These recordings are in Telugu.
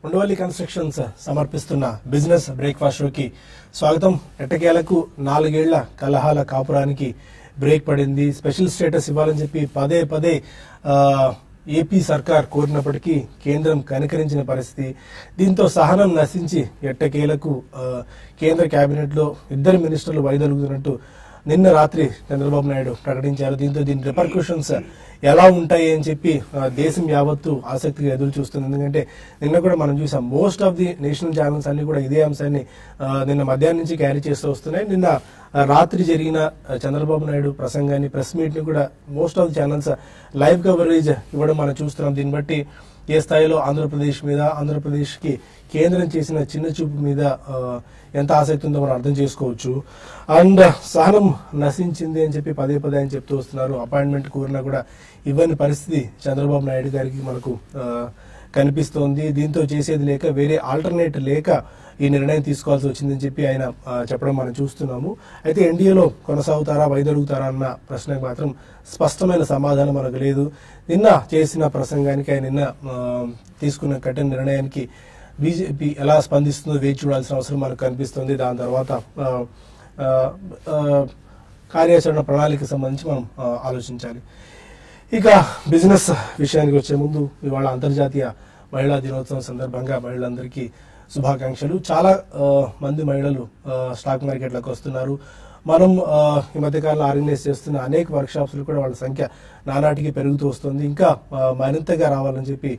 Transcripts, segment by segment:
ఉండవల్లి కన్స్ట్రక్షన్స్ సమర్పిస్తున్న బిజినెస్ బ్రేక్ఫాస్ట్ షోకి స్వాగతం ఎట్టకేలకు నాలుగేళ్ల కలహాల కాపురానికి బ్రేక్ పడింది స్పెషల్ స్టేటస్ ఇవ్వాలని చెప్పి పదే పదే ఆ, ఏపీ సర్కార్ కోరినప్పటికీ కేంద్రం కనికరించిన పరిస్థితి దీంతో సహనం నశించి ఎట్టకేలకు ఆ, కేంద్ర కేబినెట్ లో ఇద్దరు మినిస్టర్లు వైదొలుగుతున్నట్టు నిన్న రాత్రి చంద్రబాబు నాయుడు ప్రకటించారు దీంతో దీని రిపర్కషన్స్ ఎలా ఉంటాయి అని చెప్పి ఆ, దేశం యావత్తు ఆసక్తిగా ఎదురు చూస్తుంది ఎందుకంటే నిన్న కూడా మనం చూసాం most of the national channels అన్ని కూడా ఇదే అంశాన్ని ఆ, నిన్న మధ్యాహ్నం నుంచి క్యారీ చేస్తూ వస్తున్నాయి నిన్న ఆ, రాత్రి జరిగిన ఆ, చంద్రబాబు నాయుడు ప్రసంగాన్ని ప్రెస్ మీట్ ని కూడా most of the channels live coverage ఇవ్వడం మనం చూస్తున్నాం దీన్ని బట్టి ఏ స్థాయిలో ఆంధ్రప్రదేశ్ మీద ఆంధ్రప్రదేశ్ కి కేంద్రం చేసిన చిన్న చూపు మీద ఆ, ఎంత ఆసక్తి ఉందో మనం అర్థం చేసుకోవచ్చు అండ్ సహనం నశించింది అని చెప్పి పదే పదే అని చెప్తూ వస్తున్నారు అపాయింట్మెంట్ కోరినా కూడా ఇవ్వని పరిస్థితి చంద్రబాబు నాయుడు గారికి మనకు ఆ, కనిపిస్తోంది దీంతో చేసేది లేక వేరే ఆల్టర్నేట్ లేక ఈ నిర్ణయం తీసుకోవాల్సి వచ్చిందని చెప్పి ఆయన ఆ, చెప్పడం మనం చూస్తున్నాము అయితే ఎన్డీఏలో కొనసాగుతారా వైదొలుగుతారా అన్న ప్రశ్నకు మాత్రం స్పష్టమైన సమాధానం మనకు లేదు నిన్న చేసిన ప్రసంగానికి ఆయన నిన్న ఆ, తీసుకున్న కఠిన నిర్ణయానికి బీజేపీ ఎలా స్పందిస్తుందో వేచి చూడాల్సిన అవసరం మనకు కనిపిస్తుంది దాని తర్వాత ఆ, ఆ, ఆ, కార్యాచరణ ప్రణాళిక సంబంధించి మనం ఆ, ఆలోచించాలి ఇక బిజినెస్ విషయానికి వచ్చే ముందు ఇవాళ అంతర్జాతీయ మహిళా దినోత్సవం సందర్భంగా మహిళలందరికీ శుభాకాంక్షలు చాలా ఆ, మంది మహిళలు ఆ, స్టాక్ మార్కెట్లోకి వస్తున్నారు మనం ఆ, ఈ మధ్యకాలంలో ఆర్గనైజ్ చేస్తున్న అనేక వర్క్ షాప్స్ కూడా వాళ్ళ సంఖ్య నానాటికి పెరుగుతూ వస్తుంది ఇంకా ఆ, మరింతగా రావాలని చెప్పి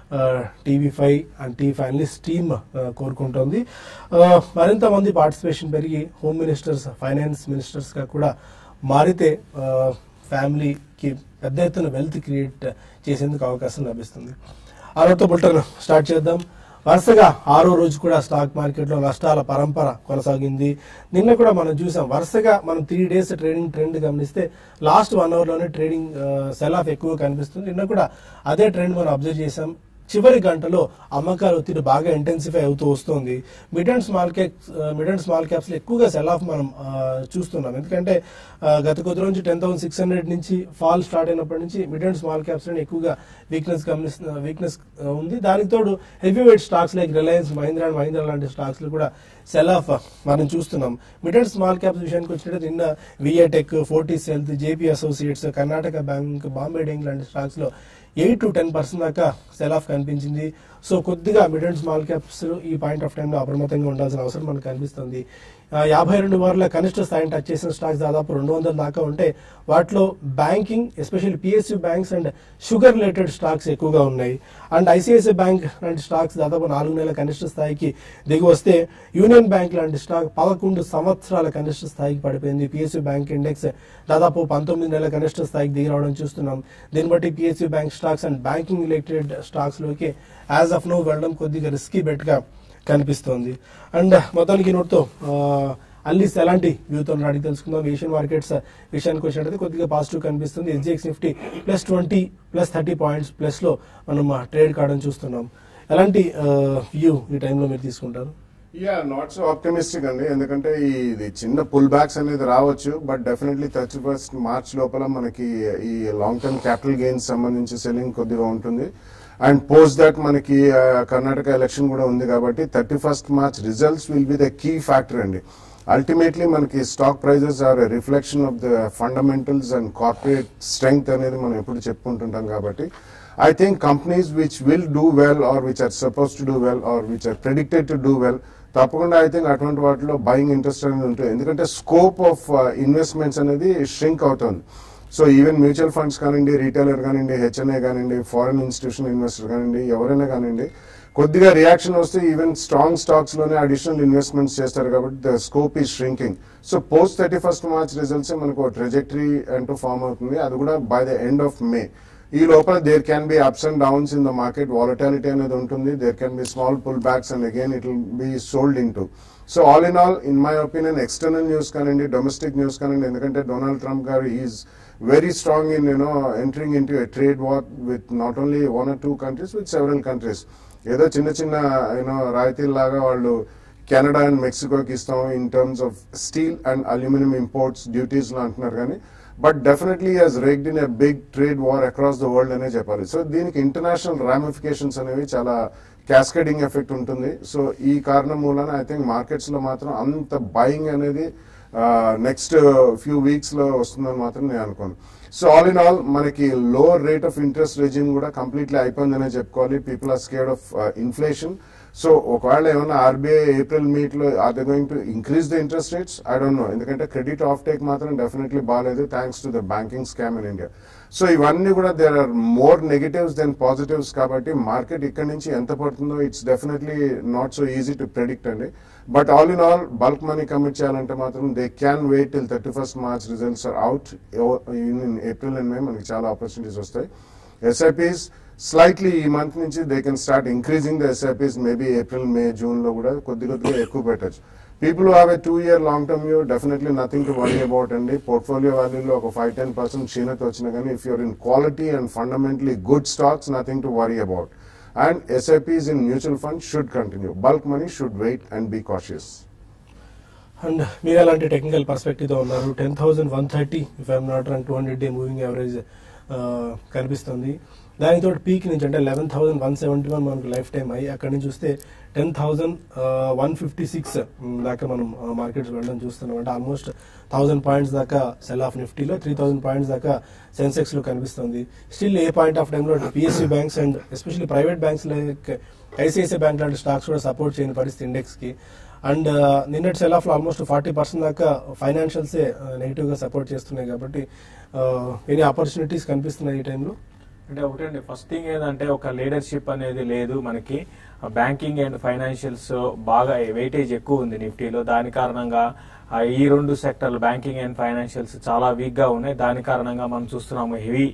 TV five and TV finalist team కోరుకుంటోంది ఆ, మరింత మంది పార్టిసిపేషన్ పెరిగి హోమ్ మినిస్టర్స్ ఫైనాన్స్ మినిస్టర్స్ గా కూడా మారితే ఆ, ఫ్యామిలీకి పెద్ద ఎత్తున వెల్త్ క్రియేట్ చేసేందుకు అవకాశం లభిస్తుంది ఆరోతో బుల్టన్ స్టార్ట్ చేద్దాం వరుసగా ఆరో రోజు కూడా స్టాక్ మార్కెట్ లో నష్టాల పరంపర కొనసాగింది నిన్న కూడా మనం చూసాం వరుసగా మనం త్రీ డేస్ ట్రేడింగ్ ట్రెండ్ గమనిస్తే లాస్ట్ వన్ అవర్ లోనే ట్రేడింగ్ సెల్ ఆఫ్ ఎక్కువ కనిపిస్తుంది నిన్న కూడా అదే ట్రెండ్ మనం అబ్జర్వ్ చేసాం చివరి గంటలో అమ్మకాల ఒత్తిడి బాగా ఇంటెన్సిఫై అవుతూ వస్తుంది mid and small caps mid and small caps లో ఎక్కువగా సెల్ ఆఫ్ మనం ఆ, చూస్తున్నాం ఎందుకంటే ఆ, గత కొద్ది రోజు టెన్ థౌసండ్ సిక్స్ హండ్రెడ్ నుంచి ఫాల్ స్టార్ట్ అయినప్పటి నుంచి మిడ్ అండ్ స్మాల్ క్యాప్స్ లో ఎక్కువగా వీక్నెస్ గమనిస్తున్న వీక్నెస్ ఉంది దానికి తోడు heavy weight stocks like Reliance Mahindra and Mahindra లాంటి స్టాక్స్ లో కూడా సెల్ ఆఫ్ మనం చూస్తున్నాం మిడ్ అండ్ స్మాల్ క్యాప్స్ విషయానికి వచ్చినట్టు నిన్న విఏ టెక్ ఫోర్టీస్ హెల్త్ జేపీ అసోసియేట్స్ కర్ణాటక బ్యాంక్ బాంబే డెంగ్ లాంటి స్టాక్స్ లో ఎయిట్ టు టెన్ పర్సెంట్ దాకా సెల్ ఆఫ్ కనిపించింది సో కొద్దిగా మిడ్ అండ్ స్మాల్ క్యాప్స్ ఈ పాయింట్ ఆఫ్ టైంలో అప్రమత్తంగా ఉండాల్సిన అవసరం మనకు కనిపిస్తుంది ఆ, యాభై రెండు వారాల కనిష్ట స్థాయిని టచ్ చేసిన స్టాక్స్ దాదాపు రెండు వందల దాకా ఉంటే వాటిలో banking especially PSU banks and sugar related stocks ఎక్కువగా ఉన్నాయి అండ్ ఐసిఐసిఐ బ్యాంక్ లాంటి స్టాక్స్ దాదాపు నాలుగు నెలల కనిష్ట స్థాయికి దిగి వస్తే యూనియన్ బ్యాంక్ లాంటి స్టాక్ పదకొండు సంవత్సరాల కనిష్ట స్థాయికి పడిపోయింది పిఎస్యూ బ్యాంక్ ఇండెక్స్ దాదాపు పంతొమ్మిది నెలల కనిష్ట స్థాయికి దిగి రావడం చూస్తున్నాం దీన్ని బట్టి PSU bank stocks and banking related stocks లోకి యాజ్ ఆఫ్ నో వెళ్ళడం కొద్దిగా రిస్కీ బెట్ గా కనిపిస్తోంది అండ్ మొత్తానికి ఈ నోట్తో అల్లీస్ ఎలాంటి వ్యూతో అడిగి తెలుసుకుందాం ఏషియన్ మార్కెట్స్ విషయానికి వచ్చినట్టయితే కొద్దిగా పాజిటివ్ కనిపిస్తుంది SGX Nifty plus twenty plus thirty points plus లో మనం ట్రేడ్ కావడం చూస్తున్నాం ఎలాంటి వ్యూ ఈ టైంలో మీరు తీసుకుంటారు యా నాట్ సో ఆప్టమిస్టిక్ అండి ఎందుకంటే ఈ ఇది చిన్న పుల్ బ్యాక్స్ అనేది రావచ్చు but definitely thirty first March లోపల మనకి ఈ లాంగ్ టర్మ్ క్యాపిటల్ గెయిన్స్ సంబంధించి సెల్లింగ్ కొద్దిగా ఉంటుంది అండ్ పోస్ట్ దట్ మనకి ఆ, కర్ణాటక ఎలక్షన్ కూడా ఉంది కాబట్టి thirty first March results will be the key factor అండి అల్టిమేట్లీ మనకి stock prices are reflection of the fundamentals and corporate strength అనేది మనం ఎప్పుడు చెప్పుకుంటుంటాం కాబట్టి I think companies which will do well or which are supposed to do well or which are predicted to do well తప్పకుండా ఐ థింక్ అటువంటి వాటిలో బయింగ్ ఇంట్రెస్ట్ అనేది ఉంటుంది ఎందుకంటే స్కోప్ ఆఫ్ ఇన్వెస్ట్మెంట్స్ అనేది ష్రింక్ అవుతుంది సో ఈవెన్ మ్యూచువల్ ఫండ్స్ కానివ్వండి రీటైలర్ కానివ్వండి హెచ్ఎన్ఏ కానివ్వండి ఫారెన్ ఇన్స్టిట్యూషన్ ఇన్వెస్టర్ కానివ్వండి ఎవరైనా కానివ్వండి కొద్దిగా రియాక్షన్ వస్తే ఈవెన్ స్ట్రాంగ్ స్టాక్స్ లోనే అడిషనల్ ఇన్వెస్ట్మెంట్స్ చేస్తారు కాబట్టి ద స్కోప్ ఈ shrinking so post thirty first March results మనకు ట్రెజెక్టరీ అంటూ ఫామ్ అవుతుంది అది కూడా by the end of May ఈ లోపల there can be ups and downs in the market volatility అనేది ఉంటుంది there can be small pull backs and again it will be sold into so all in all in my opinion external news కానివ్వండి డొమెస్టిక్ న్యూస్ కానివ్వండి ఎందుకంటే డొనాల్డ్ ట్రంప్ గారు is very strong in you know entering into a trade war with not only one or two countries with several countries ఏదో చిన్న చిన్న యూనో రాయితీల్లాగా వాళ్ళు కెనడా అండ్ మెక్సికోకి ఇస్తాం in terms of steel and aluminium imports duties అంటున్నారు కానీ but definitely has raged in a big trade war across the world అనే చెప్పాలి సో దీనికి ఇంటర్నేషనల్ రామిఫికేషన్స్ అనేవి చాలా క్యాస్కేడింగ్ ఎఫెక్ట్ ఉంటుంది సో ఈ కారణం మూలన ఐ థింక్ మార్కెట్స్ లో మాత్రం అంత బయింగ్ అనేది నెక్స్ట్ ఫ్యూ వీక్స్ లో వస్తుందని మాత్రం నేను అనుకోను సో ఆల్ ఇన్ ఆల్ మనకి lower rate of interest regime కూడా కంప్లీట్లీ అయిపోయిందనే చెప్పుకోవాలి people are scared of inflation so ఒకవేళ ఏమైనా ఆర్బీఐ ఏప్రిల్ మీట్ లో are they going to increase the interest rates I don't know ఎందుకంటే క్రెడిట్ ఆఫ్ టేక్ మాత్రం డెఫినెట్లీ బాగాలేదు thanks to the banking scam in India so ఇవన్నీ కూడా there are more negatives than positives కాబట్టి మార్కెట్ ఇక్కడ నుంచి ఎంత పడుతుందో it's definitely not so easy to predict అండి but all in all bulk money commit చేయాలంటే మాత్రం they can wait till thirty first March results are out in April and May మనకి చాలా ఆపర్చునిటీస్ వస్తాయి ఎస్ఐపిస్ స్లైట్లీ ఈ మంత్ నుంచి they can start increasing the SIPs maybe April May June లో కూడా కొద్ది కొద్దిగా ఎక్కువ పెట్టచ్చు people have a two year long term view definitely nothing to worry about అండి పోర్ట్ఫోలియో వాల్యూలో ఒక ఫైవ్ టెన్ పర్సెంట్ క్షీణత వచ్చినా కానీ if you're in quality and fundamentally good stocks nothing to worry about and SIPs in mutual fund should continue bulk money should wait and be cautious and మీరు ఎలాంటి టెక్నికల్ పర్స్పెక్టివ్ తో ఉన్నారు ten thousand one thirty if I'm not wrong two hundred day moving average కనిపిస్తుంది దానితో పీక్ నుంచి అంటే eleven thousand one seventy one మనకు లైఫ్ టైం అయ్యి అక్కడి నుంచి చూస్తే ten thousand one fifty six దాకా మనం మార్కెట్స్ వెళ్ళడం చూస్తున్నాం అంటే ఆల్మోస్ట్ థౌసండ్ పాయింట్స్ దాకా సెల్ ఆఫ్ నిఫ్టీలో త్రీ థౌసండ్ పాయింట్స్ దాకా సెన్సెక్స్ లో కనిపిస్తుంది స్టిల్ ఏ పాయింట్ ఆఫ్ టైంలో PSU banks and especially private banks like ICICI bank లాంటి స్టాక్స్ కూడా సపోర్ట్ చేయని పరిస్థితి ఇండెక్స్ కి అండ్ నిన్నటి సెల్ ఆఫ్ లో ఆల్మోస్ట్ ఫార్టీ పర్సెంట్ దాకా ఫైనాన్షియల్స్ నెగిటివ్ గా సపోర్ట్ చేస్తున్నాయి కాబట్టి ఎనీ ఆపర్చునిటీస్ కనిపిస్తున్నాయి ఈ టైంలో అంటే ఒకటండి ఫస్ట్ థింగ్ ఏంటంటే ఒక లీడర్షిప్ అనేది లేదు మనకి బ్యాంకింగ్ అండ్ ఫైనాన్షియల్స్ బాగా వెయిటేజ్ ఎక్కువ ఉంది నిఫ్టీలో దాని కారణంగా ఆ, ఈ రెండు సెక్టర్లు బ్యాంకింగ్ అండ్ ఫైనాన్షియల్స్ చాలా వీక్ గా ఉన్నాయి దాని కారణంగా మనం చూస్తున్నాము heavy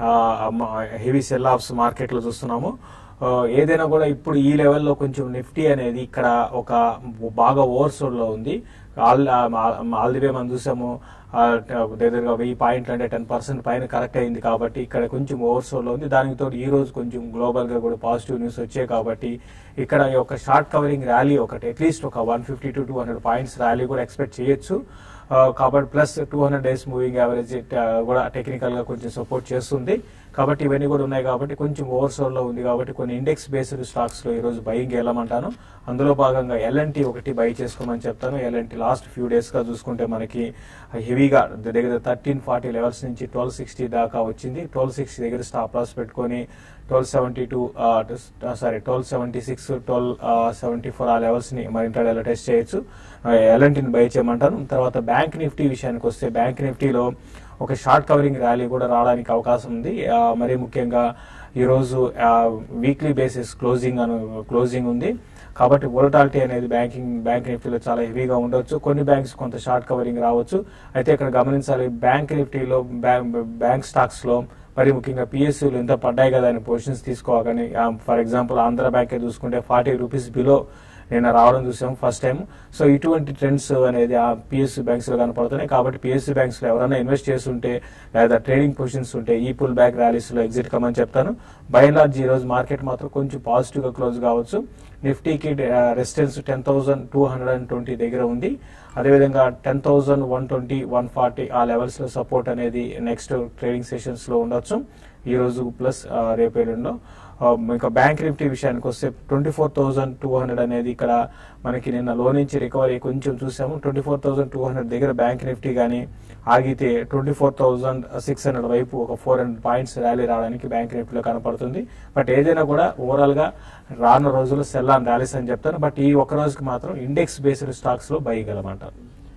heavy sell offs market లో చూస్తున్నాము ఆ, ఏదైనా కూడా ఇప్పుడు ఈ లెవెల్లో కొంచెం నిఫ్టీ అనేది ఇక్కడ ఒక బాగా ఓవర్సోడ్ లో ఉంది ఆల్ ఆల్ ది వే మనం చూసాము ఆ, దగ్గరగా వెయ్యి పాయింట్లు అంటే టెన్ పర్సెంట్ పైన కరెక్ట్ అయింది కాబట్టి ఇక్కడ కొంచెం ఓవర్సోల్ లో ఉంది దానికి తోడు ఈ రోజు కొంచెం గ్లోబల్ గా కూడా పాజిటివ్ న్యూస్ వచ్చాయి కాబట్టి ఇక్కడ ఈ ఒక షార్ట్ కవరింగ్ ర్యాలీ ఒకటి అట్లీస్ట్ ఒక one fifty to two hundred points rally కూడా ఎక్స్పెక్ట్ చేయొచ్చు ఆ, కాబట్టి plus two hundred days moving average కూడా టెక్నికల్ గా కొంచెం సపోర్ట్ చేస్తుంది కాబట్టి ఇవన్నీ కూడా ఉన్నాయి కాబట్టి కొంచెం ఓవర్సోల్ లో ఉంది కాబట్టి కొన్ని ఇండెక్స్ బేస్డ్ స్టాక్స్ లో ఈ రోజు బయింగ్ వెళ్ళమంటాను అందులో భాగంగా ఎల్ఎన్టీ ఒకటి బై చేసుకోమని చెప్తాను ఎల్ఎన్టీ లాస్ట్ ఫ్యూ డేస్ గా చూసుకుంటే మనకి హెవీగా దగ్గర థర్టీన్ ఫార్టీ లెవెల్స్ నుంచి ట్వెల్వ్ సిక్స్టీ దాకా వచ్చింది ట్వెల్వ్ సిక్స్టీ దగ్గర స్టాప్ లాస్ పెట్టుకొని twelve seventy two sorry twelve seventy six twelve seventy four ఆ లెవెల్స్ ని మరి ఇంటర్డేలో టెస్ట్ చేయొచ్చు ఎల్ఎన్టీని బై చేయమంటాను తర్వాత బ్యాంక్ నిఫ్టీ విషయానికి వస్తే బ్యాంక్ నిఫ్టీలో ఒక షార్ట్ కవరింగ్ ర్యాలీ కూడా రావడానికి అవకాశం ఉంది ఆ, మరీ ముఖ్యంగా ఈరోజు వీక్లీ బేసిస్ క్లోజింగ్ అను క్లోజింగ్ ఉంది కాబట్టి వోలటాలిటీ అనేది బ్యాంకింగ్ బ్యాంక్ నిఫ్టీలో చాలా హెవీగా ఉండొచ్చు కొన్ని బ్యాంక్స్ కొంత షార్ట్ కవరింగ్ రావచ్చు అయితే ఇక్కడ గమనించాలి బ్యాంక్ నిఫ్టీలో బ్యాంక్ స్టాక్స్ లో మరి ముఖ్యంగా పిఎస్యూలు ఎంత పడ్డాయి కదా అని పొజిషన్స్ తీసుకోవాలని ఫర్ ఎగ్జాంపుల్ ఆంధ్ర బ్యాంక్ చూసుకుంటే ఫార్టీ రూపీస్ బిలో నిన్న రావడం చూసాం ఫస్ట్ టైం సో ఇటువంటి ట్రెండ్స్ అనేది ఆ పిఎస్సీ బ్యాంక్స్ లో కనపడుతున్నాయి కాబట్టి పిఎస్సీ బ్యాంక్స్ లో ఎవరైనా ఇన్వెస్ట్ చేస్తుంటే లేదా ట్రేడింగ్ పొజిషన్స్ ఉంటే ఈ పుల్ బ్యాక్ ర్యాలీస్ లో ఎగ్జిట్ కమని చెప్తాను బై అండ్ లార్జ్ ఈ రోజు మార్కెట్ మాత్రం కొంచెం పాజిటివ్ గా క్లోజ్ కావచ్చు నిఫ్టీకి resistance ten thousand two hundred and twenty దగ్గర ఉంది అదేవిధంగా ten thousand one twenty one forty ఆ లెవెల్స్ లో సపోర్ట్ అనేది నెక్స్ట్ ట్రేడింగ్ సెషన్స్ లో ఉండొచ్చు ఈ రోజు ప్లస్ రేపు ఎల్లుండో ఆ, ఇంకా బ్యాంక్ నిఫ్టీ విషయానికి వస్తే twenty four thousand two hundred అనేది ఇక్కడ మనకి నిన్న లో నుంచి రికవరీ కొంచెం చూసాము twenty four thousand two hundred దగ్గర బ్యాంక్ నిఫ్టీ కానీ ఆగితే twenty four thousand six hundred వైపు ఒక ఫోర్ హండ్రెడ్ పాయింట్స్ ర్యాలీ రావడానికి బ్యాంక్ నిఫ్టీలో కనపడుతుంది బట్ ఏదైనా కూడా ఓవరాల్ గా రానున్న రోజుల్లో సెల్ ఆన్ ర్యాలీస్ అని చెప్తాను బట్ ఈ ఒక్క రోజుకి మాత్రం ఇండెక్స్ బేస్డ్ స్టాక్స్ లో బయగలమంటారు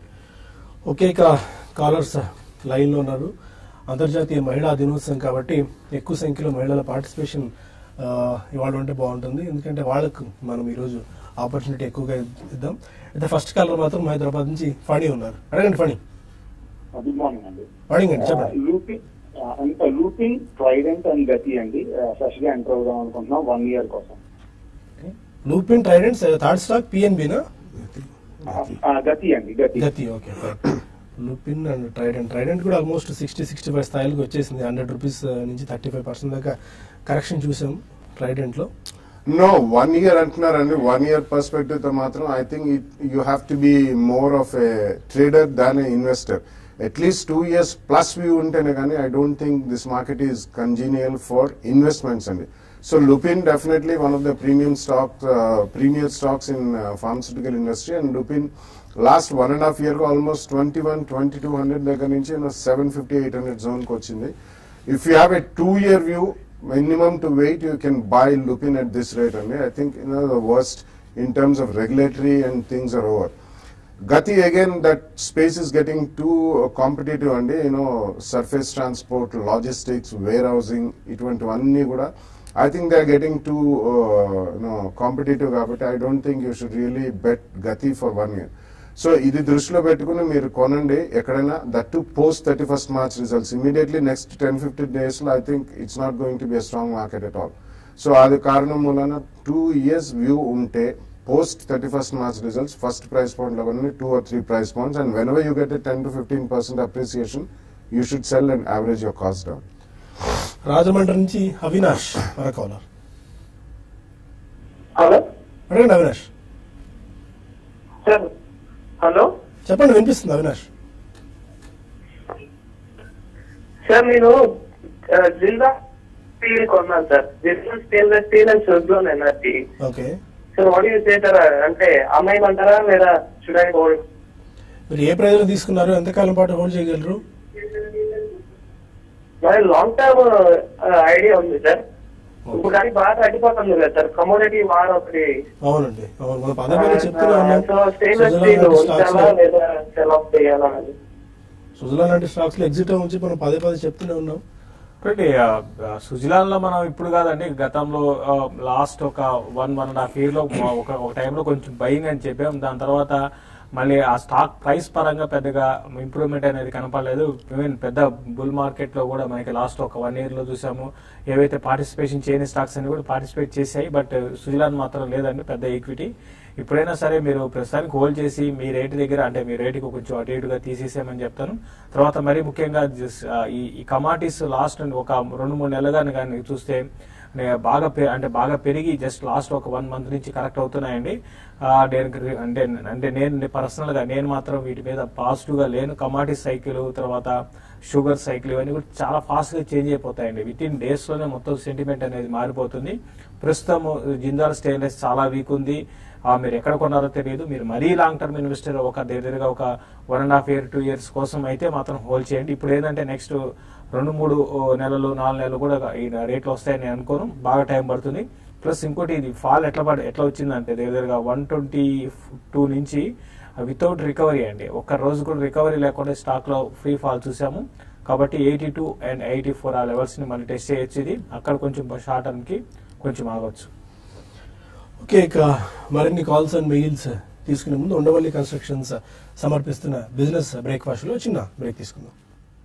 ఓకే ఇక కాలర్స్ లైన్ లో ఉన్నారు అంతర్జాతీయ మహిళా దినోత్సవం కాబట్టి ఎక్కువ సంఖ్యలో మహిళల పార్టిసిపేషన్ ఇవాళ ఉంటే బాగుంటుంది ఎందుకంటే వాళ్ళకు మనం ఈరోజు ఆపర్చునిటీ ఎక్కువగా ఇద్దాం అయితే ఫస్ట్ కాలర్ మాత్రం హైదరాబాద్ నుంచి ఫణి ఉన్నారు అడగండి ఫణి గుడ్ మార్నింగ్ అండి ఫణి అండి చెప్పండి లూపింగ్ లూపింగ్ ట్రైడెంట్ అండ్ గతి అండి ఫ్రెష్ గా ఎంటర్ అవుదాం అనుకుంటున్నాం వన్ ఇయర్ కోసం లూపిన్ ట్రైడెంట్స్ థర్డ్ స్టాక్ పిఎన్బినా ఆ, గతి అండి గతి గతి ఓకే లూపిన్ అండ్ ట్రైడెంట్ ట్రైడెంట్ కూడా ఆల్మోస్ట్ సిక్స్టీ సిక్స్టీ ఫైవ్ స్థాయిలకు వచ్చేసింది హండ్రెడ్ రూపీస్ నుంచి థర్టీ ఫైవ్ పర్సెంట్ దాకా కరెక్షన్ చూసాం ట్రైడెంట్ లో నో వన్ ఇయర్ అంటున్నారండి వన్ ఇయర్ పర్స్పెక్టివ్ తో మాత్రం I think you have to be more of a trader than a investor at least two years plus view ఉంటేనే కానీ I don't think this market is congenial for investments అండి So Lupin definitely one of the premium stock, uh, premier stocks in uh, pharmaceutical industry and Lupin last one and half year almost twenty one twenty two hundred దగ్గర నుంచి సెవెన్ ఫిఫ్టీ ఎయిట్ హండ్రెడ్ జోన్కి వచ్చింది if you have a two year view minimum to wait you can buy Lupin at this rate అండి I think in the worst in terms of regulatory and things are over Gati again that space is getting too competitive అండి you know surface transport logistics warehousing ఇటువంటివన్నీ కూడా I think they are getting too you know competitive కాబట్టి I don't think you should really bet Gati for one year so ఇది దృష్టిలో పెట్టుకుని మీరు కొనండి ఎక్కడైనా that to post thirty first March results immediately next ten fifteen days లో I think it's not going to be strong market at all so అది కారణం మూలన టూ ఇయర్స్ వ్యూ ఉంటే post thirty first March results first price point లో two are three price points and when you get ten to fifteen percent appreciation you should sell and average your cost down Rajahmundry నుంచి అవినాష్ మన కాలర్ హలో అడగండి అవినాష్ సార్ హలో చెప్పండి వినిపిస్తుంది అవినాష్ సార్ నేను ఆ, జిల్లా స్టీల్ కొన్నాను సార్ జిల్లా స్టీల్ స్టీల్ అండ్ షుడ్లోన్ energy okay sir what you చేస్తారా అంటే అమ్మాయిమంటారా లేదా చూడండి హోల్డ్ మీరు ఏ ప్రైజ్ లో తీసుకున్నారు ఎంతకాలం పాటు హోల్డ్ చేయగలరు మరి లాంగ్ టర్మ్ ఐడియా ఉంది సార్ ఇప్పుడు కానీ బాగా తగ్గిపోతుంది కదా సార్ కమోడిటీ వార్ ఒకటి అవునండి అవును మనం పదే పదే చెప్తూనే ఉన్నాం సో స్టేన్లెస్ సుజలాన్ స్టీల్ లాంటి స్టాక్స్ ఉంచాలా లో లేదా సెల్ ఆఫ్ చేయాలా అని సుజలాన్ లాంటి స్టాక్స్ లో ఎగ్జిట్ అవ్వచ్చు మనం పదే పదే చెప్తూనే ఉన్నాం ఒకటి సుజలాన్ లో మనం ఇప్పుడు కాదండి గతంలో లాస్ట్ ఒక one one and half year లో మా- ఒక ఒక టైంలో కొంచెం భయం అని చెప్పాం దాని తర్వాత మళ్ళీ ఆ స్టాక్ ప్రైస్ పరంగా పెద్దగా ఇంప్రూవ్మెంట్ అనేది కనపడలేదు ఈవెన్ పెద్ద బుల్ మార్కెట్ లో కూడా మనకి లాస్ట్ ఒక వన్ ఇయర్ లో చూసాము ఏవైతే పార్టిసిపేషన్ చేయని స్టాక్స్ అన్ని కూడా పార్టిసిపేట్ చేశాయి బట్ సుజలాన్ మాత్రం లేదండి పెద్ద ఈక్విటీ ఇప్పుడైనా సరే మీరు ప్రస్తుతానికి హోల్డ్ చేసి మీ రేటు దగ్గర అంటే మీ రేటుకి కొంచెం అటు ఇటుగా తీసేసేయమని చెప్తాను తర్వాత మరీ ముఖ్యంగా just, ఆ, ఈ ఈ కమాటీస్ లాస్ట్ ఒక రెండు మూడు నెలలుగా కానీ చూస్తే నే- బాగా పె- అంటే బాగా పెరిగి జస్ట్ లాస్ట్ ఒక వన్ మంత్ నుంచి కరెక్ట్ అవుతున్నాయండి ఆ, నేను రి- అంటే అంటే నేను పర్సనల్ గా నేను మాత్రం వీటి మీద పాజిటివ్ గా లేను కమాటీ సైకిల్ తర్వాత షుగర్ సైకిల్ ఇవన్నీ కూడా చాలా ఫాస్ట్ గా చేంజ్ అయిపోతాయండి విత్ ఇన్ డేస్ లోనే మొత్తం సెంటిమెంట్ అనేది మారిపోతుంది ప్రస్తుతం జిందాల్ స్టెయిన్లెస్ చాలా వీక్ ఉంది ఆ, మీరు ఎక్కడ కొన్నారో తెలియదు మీరు మరీ లాంగ్ టర్మ్ ఇన్వెస్టర్ ఒక దగ్గరగా ఒక one and half year two years కోసం అయితే మాత్రం హోల్డ్ చేయండి ఇప్పుడు ఏంటంటే నెక్స్ట్ రెండు మూడు ఓ, నెలలు నాలుగు నెలలు కూడా ఈ రేట్లు వస్తాయని నేను అనుకోను బాగా టైం పడుతుంది ప్లస్ ఇంకోటి ఇది ఫాల్ ఎట్లా పడ ఎట్లా వచ్చిందంటే దగ్గరగా వన్ ట్వంటీ టూ నుంచి వితౌట్ రికవరీ అండి ఒక్క రోజు కూడా రికవరీ లేకుండా స్టాక్ లో ఫ్రీ ఫాల్ చూసాము కాబట్టి eighty two and eighty four ఆ లెవెల్స్ ని మళ్ళీ టెస్ట్ చేయొచ్చు ఇది అక్కడ కొంచెం షార్ట్ టర్మ్ కి కొంచెం ఆగొచ్చు ఓకే ఇక మరిన్ని కాల్స్ అండ్ మెయిల్స్ తీసుకునే ముందు ఉండవల్లి కన్స్ట్రక్షన్స్ సమర్పిస్తున్న బిజినెస్ బ్రేక్ఫాస్ట్ లో చిన్న బ్రేక్ తీసుకుందాం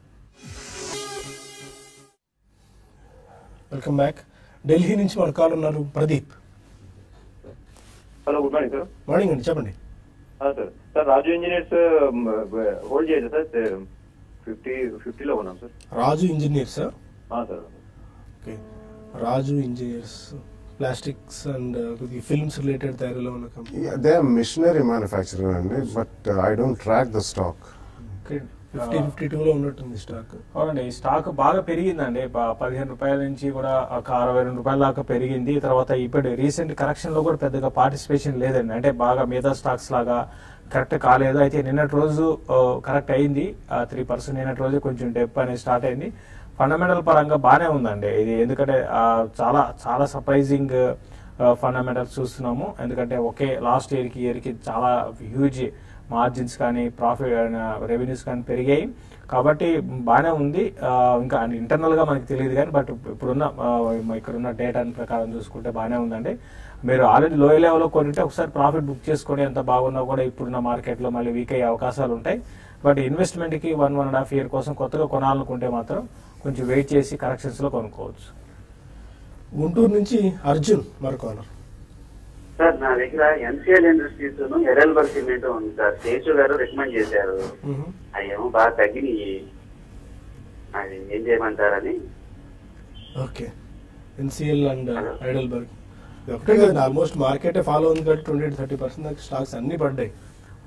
వెల్కమ్ బ్యాక్ ఢిల్లీ నుంచి మన కాల్ ఉన్నారు Pradeep hello good morning sir morning అండి చెప్పండి sir sir Raju Engineers hold చేయదు సార్ ఫిఫ్టీ ఫిఫ్టీలో ఉన్నాం sir Raju Engineers sir okay Raju Engineers plastics and films related తయారీలో ఉన్న company they are machinery manufacturer అండి but I don't track the stock fifty fifty two లో ఉన్నట్టుంది స్టాక్ అవునండి ఈ స్టాక్ బాగా పెరిగిందండి ప- పదిహేను రూపాయల నుంచి కూడా ఒక అరవై రెండు రూపాయల దాకా పెరిగింది తర్వాత ఇప్పుడు రీసెంట్ కరెక్షన్ లో కూడా పెద్దగా పార్టిసిపేషన్ లేదండి అంటే బాగా మిగతా స్టాక్స్ లాగా కరెక్ట్ కాలేదు అయితే నిన్నటి రోజు కరెక్ట్ అయింది త్రీ పర్సెంట్ నిన్నటి రోజు కొంచెం డెప్ అనేది స్టార్ట్ అయింది ఫండమెంటల్ పరంగా బాగానే ఉందండి ఇది ఎందుకంటే ఆ, చాలా చాలా సర్ప్రైజింగ్ ఫండమెంటల్స్ చూస్తున్నాము ఎందుకంటే ఒకే లాస్ట్ ఇయర్ కి ఇయర్ కి చాలా హ్యూజ్ మార్జిన్స్ కానీ ప్రాఫిట్ రెవెన్యూస్ కానీ పెరిగాయి కాబట్టి బాగానే ఉంది ఆ, ఇంకా ఇంటర్నల్ గా మనకి తెలియదు కానీ బట్ ఇప్పుడున్న ఆ, ఇక్కడున్న డేటా ప్రకారం చూసుకుంటే బాగానే ఉందండి మీరు ఆల్రెడీ లో లెవెల్ లో కొనింటే ఒకసారి ప్రాఫిట్ బుక్ చేసుకొని ఎంత బాగున్నా కూడా ఇప్పుడున్న మార్కెట్ లో మళ్ళీ వీక్ అయ్యే అవకాశాలు ఉంటాయి బట్ ఇన్వెస్ట్మెంట్ కి one one and half year కోసం కొత్తగా కొనాలనుకుంటే మాత్రం కొంచెం వెయిట్ చేసి కరెక్షన్స్ లో కొనుక్కోవచ్చు గుంటూరు నుంచి అర్జున్ మరో కాలర్ సార్ నా దగ్గర ఎన్సిఎల్ ఇండస్ట్రీస్ ఎర్రల్బర్గ్ సిమెంట్ ఉంది సార్ శేషు గారు రికమెండ్ చేశారు అవేమో బాగా తగ్గినాయి అది ఏం చేయమంటారని ఓకే ఎన్సిఎల్ అండ్ ఐడల్బర్గ్ ఇది ఒకటే కదా ఆల్మోస్ట్ మార్కెట్ ఫాలో ఉంది కాబట్టి ట్వంటీ థర్టీ పర్సెంట్ దాకా స్టాక్స్ అన్ని పడ్డాయి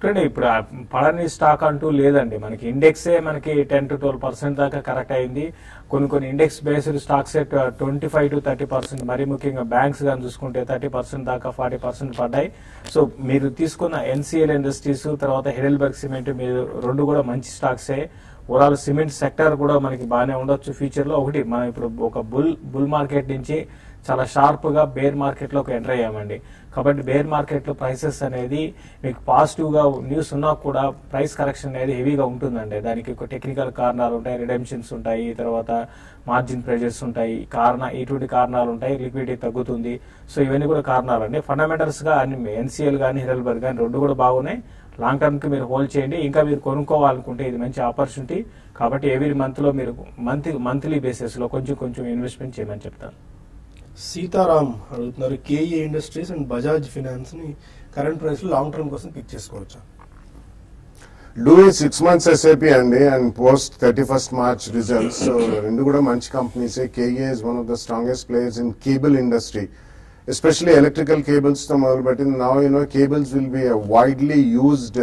చూడండి ఇప్పుడు ఆ పడని స్టాక్ అంటూ లేదండి మనకి ఇండెక్సే మనకి టెన్ టు ట్వెల్వ్ పర్సెంట్ దాకా కరెక్ట్ అయింది కొన్ని కొన్ని index based stocks twenty five to thirty percent మరీ ముఖ్యంగా బ్యాంక్స్ కానీ చూసుకుంటే థర్టీ పర్సెంట్ దాకా ఫార్టీ పర్సెంట్ పడ్డాయి సో మీరు తీసుకున్న ఎన్సీఎల్ ఇండస్ట్రీస్ తర్వాత హెడెల్బర్గ్ సిమెంట్ మీరు రెండు కూడా మంచి స్టాక్సే ఓవరాల్ సిమెంట్ సెక్టర్ కూడా మనకి బాగానే ఉండొచ్చు ఫ్యూచర్ లో ఒకటి మనం ఇప్పుడు ఒక బుల్ బుల్ మార్కెట్ నుంచి చాలా షార్ప్ గా బేర్ మార్కెట్ లోకి ఎంటర్ అయ్యామండి కాబట్టి బేర్ మార్కెట్ లో ప్రైసెస్ అనేది మీకు పాజిటివ్ గా న్యూస్ ఉన్నా కూడా ప్రైస్ కరెక్షన్ అనేది హెవీగా ఉంటుందండి దానికి ఒక టెక్నికల్ కారణాలు ఉంటాయి రిడెంప్షన్స్ ఉంటాయి తర్వాత మార్జిన్ ప్రెజర్స్ ఉంటాయి కారణ ఇటువంటి కారణాలు ఉంటాయి లిక్విడిటీ తగ్గుతుంది సో ఇవన్నీ కూడా కారణాలు అండి ఫండమెంటల్స్ గా అన్ని ఎన్సీఎల్ కానీ హిరల్బర్గ్ కానీ రెండు కూడా బాగున్నాయి లాంగ్ టర్మ్ కి మీరు హోల్డ్ చేయండి ఇంకా మీరు కొనుక్కోవాలనుకుంటే ఇది మంచి ఆపర్చునిటీ కాబట్టి ఎవ్రీ మంత్ లో మీరు మంత్ మంత్లీ బేసిస్ లో కొంచెం కొంచెం ఇన్వెస్ట్మెంట్ చేయమని చెప్తాను సీతారాం అడుగుతున్నారు KE industries and Bajaj finance ని కరెంట్ ప్రైస్ లో లాంగ్ టర్మ్ కోసం పిక్ చేసుకోవచ్చా డూ ఈ సిక్స్ మంత్స్ ఎస్ఐపి అండి and post thirty first March results so రెండు కూడా మంచి companies KE is one of the strongest players in cable industry especially electrical cables తో మొదలుపెట్టింది now you know cables will be widely used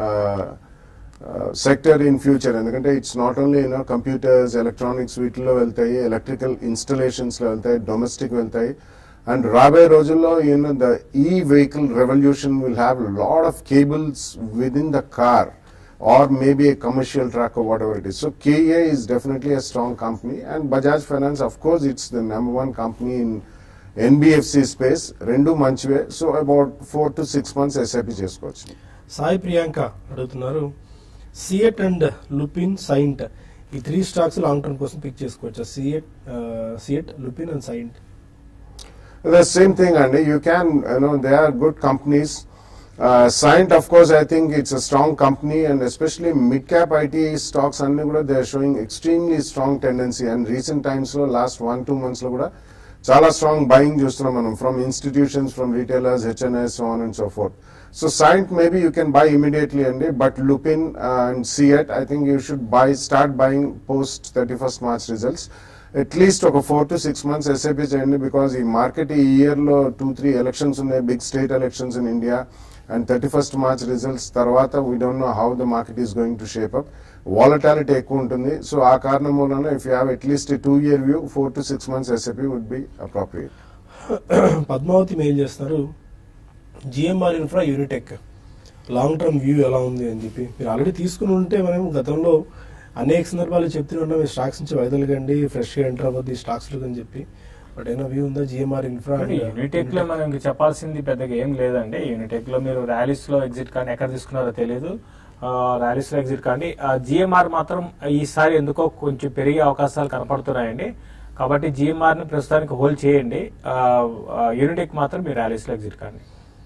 sector in future ఎందుకంటే it's not only you know computers electronics వీటిల్లో వెళ్తాయి ఎలక్ట్రికల్ ఇన్స్టలేషన్స్ లో వెళ్తాయి డొమెస్టిక్ వెళ్తాయి అండ్ రాబోయే రోజుల్లో you know the E vehicle revolution will have lot of cables within the car or maybe a commercial truck or whatever it is. So KA is definitely a strong company and Bajaj Finance, of course, it's the number one company in NBFC space. రెండు మంచివే so about four to six months SIP చేసుకోవచ్చు సాయి ప్రియాంక అడుగుతున్నారు సిఎట్ అండ్ లుపిన్ సైంట్ ఈ త్రీ స్టాక్స్ లాంగ్ టర్మ్ కోసం పిక్ చేసుకోవచ్చా CEAT CEAT Lupin and Cyient The same thing, Andy. You can, you know, they are good companies. Uh, Cyient, of course, I think it's a strong company, and especially mid-cap IT stocks, అన్ని కూడా they are showing extremely strong tendency. And recent times లో last one two months లో కూడా చాలా స్ట్రాంగ్ బయింగ్ చూస్తున్నాం మనం from institutions from retailers HNIs on and so forth so Cyient maybe you can buy immediately అండి but Lupin and CEAT I think you should buy start buying post thirty first March results at least ఒక four to six months SIP చేయండి బికాస్ ఈ మార్కెట్ ఈ ఇయర్ లో టూ త్రీ ఎలక్షన్స్ ఉన్నాయి big state elections in India and thirty first March results తర్వాత we don't know how the market is going to shape up volatility ఎక్కువ ఉంటుంది సో ఆ కారణం వలన if you have at least two year view four to six months SIP would be appropriate Padmavathi mail చేస్తున్నారు GMR infra Unitech long term view ఎలా ఉంది అని చెప్పి మీరు ఆల్రెడీ తీసుకుని ఉంటే మనం గతంలో అనేక సందర్భాలు చెప్తూనే ఉన్నాం ఈ స్టాక్స్ నుంచి వైదొలగండి ఫ్రెష్ గా ఎంటర్ అవ్వద్దు ఈ స్టాక్స్ అని చెప్పి బట్ ఏమైనా వ్యూ ఉందా జిఎంఆర్ ఇన్ఫ్రా యూనిటెక్ లో మనం ఇంక చెప్పాల్సింది పెద్దగా ఏం లేదండి యూనిటెక్ లో మీరు ర్యాలీస్ లో ఎగ్జిట్ కానీ ఎక్కడ తీసుకున్నారో తెలియదు ర్యాలీస్ లో ఎగ్జిట్ కానీ జిఎంఆర్ మాత్రం ఈసారి ఎందుకో కొంచెం పెరిగే అవకాశాలు కనపడుతున్నాయండి కాబట్టి జిఎంఆర్ ని ప్రస్తుతానికి హోల్డ్ చేయండి యూనిటెక్ మాత్రం మీరు ర్యాలీస్ లో ఎగ్జిట్ కానీ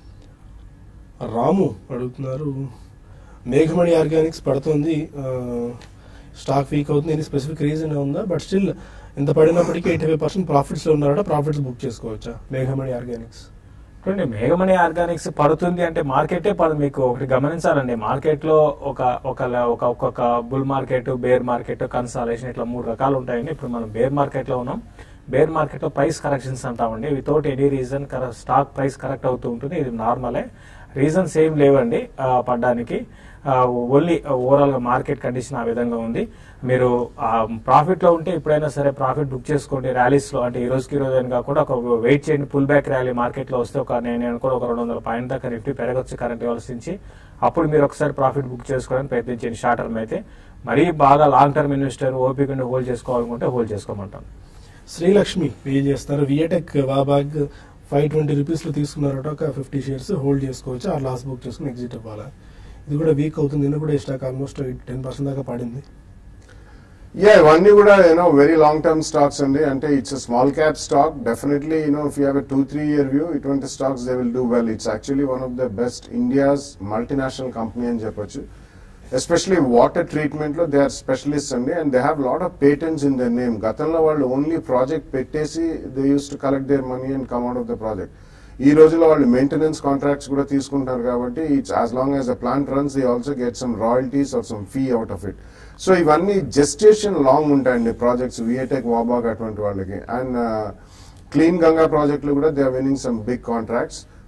రాము అడుగుతున్నారు మేఘమణి ఆర్గానిక్స్ పడుతుంది ఆ, స్టాక్ వీక్ అవుతుంది ఎనీ స్పెసిఫిక్ రీజన్ ఉందా బట్ స్టిల్ ఇంత పడినప్పటికీ ఎయిటీ ఫైవ్ పర్సెంట్ ప్రాఫిట్స్ లో ఉన్నారట ప్రాఫిట్స్ బుక్ చేసుకోవచ్చా మేఘమణి ఆర్గానిక్స్ చూడండి మేఘమణి ఆర్గానిక్స్ పడుతుంది అంటే మార్కెటే పడు మీకు ఒకటి గమనించాలండి మార్కెట్ లో ఒక ఒక ఒక ఒక్కొక్క bull market bear market consolidation ఇట్లా మూడు రకాలు ఉంటాయండి ఇప్పుడు మనం బేర్ మార్కెట్ లో ఉన్నాం బేర్ మార్కెట్ లో ప్రైస్ కరెక్షన్స్ అంటామండి without any reason stock price correct అవుతూ ఉంటుంది ఇది నార్మలే రీజన్స్ ఏం లేవండి ఆ, పడ్డానికి ఓన్లీ ఓవరాల్ గా మార్కెట్ కండిషన్ ఆ విధంగా ఉంది మీరు ప్రాఫిట్ లో ఉంటే ఎప్పుడైనా సరే ప్రాఫిట్ బుక్ చేసుకోండి ర్యాలీస్ లో అంటే ఈ రోజుకి ఈ రోజు అని కాకుండా ఒక వెయిట్ చేయండి పుల్ బ్యాక్ ర్యాలీ మార్కెట్ లో వస్తే ఒక నేను అనుకో ఒక రెండు వందల పాయింట్ దాకా నిఫ్టీ పెరగొచ్చు కరెంట్ లెవెల్స్ నుంచి అప్పుడు మీరు ఒకసారి ప్రాఫిట్ బుక్ చేసుకోవడానికి ప్రయత్నించండి షార్ట్ టర్మ్ అయితే మరీ బాగా లాంగ్ టర్మ్ ఇన్వెస్టర్ ఓపిక హోల్డ్ చేసుకోవాలనుకుంటే హోల్డ్ చేసుకోమంటాను శ్రీలక్ష్మి ఏం చేస్తారు VA Tech Wabag five twenty rupees లో తీసుకున్నారట ఒక ఫిఫ్టీ షేర్స్ హోల్డ్ చేసుకోవచ్చు ఆ లాస్ బుక్ చేసుకుని ఎగ్జిట్ అవ్వాలా ఇది కూడా వీక్ అవుతుంది నిన్న కూడా ఈ స్టాక్ ఆల్మోస్ట్ టెన్ పర్సెంట్ దాకా పడింది యా ఇవన్నీ కూడా you know very long term stocks అండి అంటే it's small cap stock definitely you know if you have two three year view ఇటువంటి stocks they will do well it's actually one of the best India's multinational company అని చెప్పొచ్చు ఎస్పెషలీ వాటర్ ట్రీట్మెంట్ లో దే ఆర్ స్పెషలిస్ట్ అండి and they have lot of patents in their name గతంలో వాళ్ళు ఓన్లీ ప్రాజెక్ట్ పెట్టేసి they use to collect their money and come out of the project ఈ రోజుల్లో వాళ్ళు మెయింటెనెన్స్ కాంట్రాక్ట్స్ కూడా తీసుకుంటారు కాబట్టి it's as long as the plant runs they also get some royalties or some fee out of it so ఇవన్నీ జెస్టేషన్ లాంగ్ ఉంటాయండి ప్రాజెక్ట్స్ విఏటెక్ వాబాగ్ అటువంటి వాళ్ళకి అండ్ క్లీన్ గంగా ప్రాజెక్టులు కూడా they are winning some big contracts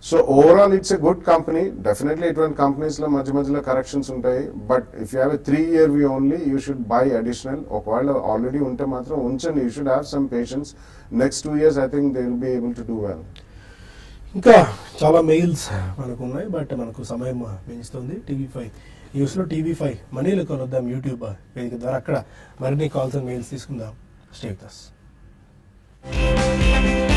so overall it's a good company definitely ఇటువంటి కంపెనీస్ లో మధ్య మధ్యలో కరెక్షన్స్ ఉంటాయి but if you have a three year view only you should buy additional ఒకవేళ ఆల్రెడీ ఉంటే మాత్రం ఉంచండి you should have some patience next two years I think they will be able to do well ఇంకా చాలా మెయిల్స్ మనకు ఉన్నాయి బట్ మనకు సమయం పెంచుతుంది టీవీ ఫైవ్ న్యూస్ లో టీవీ ఫైవ్ మనీలో కొనొద్దాం యూట్యూబ్ వేదిక ద్వారా అక్కడ మరిన్ని కాల్స్ అండ్ మెయిల్స్ తీసుకుందాం స్టే విత్ us.